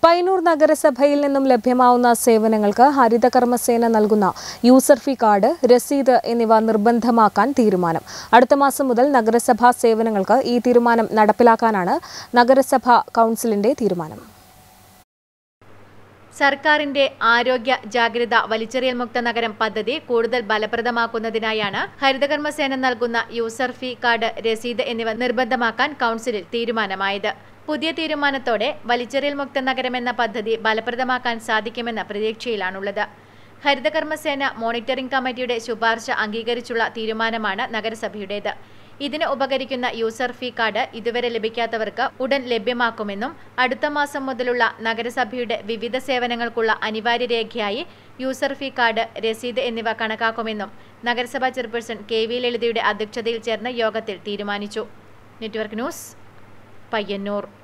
പയ്യന്നൂർ നഗരസഭയിൽ നിന്നും ലഭ്യമാവുന്ന സേവനങ്ങൾക്ക് ഹരിതകർമ്മസേന നൽകുന്ന യൂസർ ഫീ കാർഡ് രസീത് എന്നിവ നിർബന്ധമാക്കാൻ തീരുമാനം അടുത്ത മാസം മുതൽ നഗരസഭാ സേവനങ്ങൾക്ക് ഈ തീരുമാനം നടപ്പിലാക്കാനാണ് നഗരസഭാ കൗൺസിലിന്റെ തീരുമാനം സർക്കാരിന്റെ ആരോഗ്യ ജാഗ്രത വലിച്ചെറിയൽ മുക്ത നഗരം പദ്ധതി കൂടുതൽ ഫലപ്രദമാക്കുന്നതിനായാണ് ഹരിതകർമ്മസേന നൽകുന്ന യൂസർ ഫീ കാർഡ് രസീത് എന്നിവ നിർബന്ധമാക്കാൻ കൗൺസിലിൽ തീരുമാനമായത് പുതിയ തീരുമാനത്തോടെ വലിച്ചെറിയൽ മുക്ത നഗരം എന്ന പദ്ധതി ഫലപ്രദമാക്കാൻ സാധിക്കുമെന്ന പ്രതീക്ഷയിലാണുള്ളത് ഹരിതകർമ്മസേന മോണിറ്ററിംഗ് കമ്മിറ്റിയുടെ ശുപാർശ അംഗീകരിച്ചുള്ള തീരുമാനമാണ് നഗരസഭയുടേത് ഇതിന് ഉപകരിക്കുന്ന യൂസർ ഫീ കാർഡ് ഇതുവരെ ലഭിക്കാത്തവർക്ക് ഉടൻ ലഭ്യമാക്കുമെന്നും അടുത്ത മാസം മുതലുള്ള നഗരസഭയുടെ വിവിധ സേവനങ്ങൾക്കുള്ള അനിവാര്യ രേഖയായി യൂസർ ഫീ കാർഡ് രസീത് എന്നിവ കണക്കാക്കുമെന്നും നഗരസഭാ ചെയർപേഴ്സൺ കെ വി ലളിതയുടെ അധ്യക്ഷതയിൽ ചേർന്ന യോഗത്തിൽ തീരുമാനിച്ചു നെറ്റ്വർക്ക് ന്യൂസ് പയ്യന്നൂർ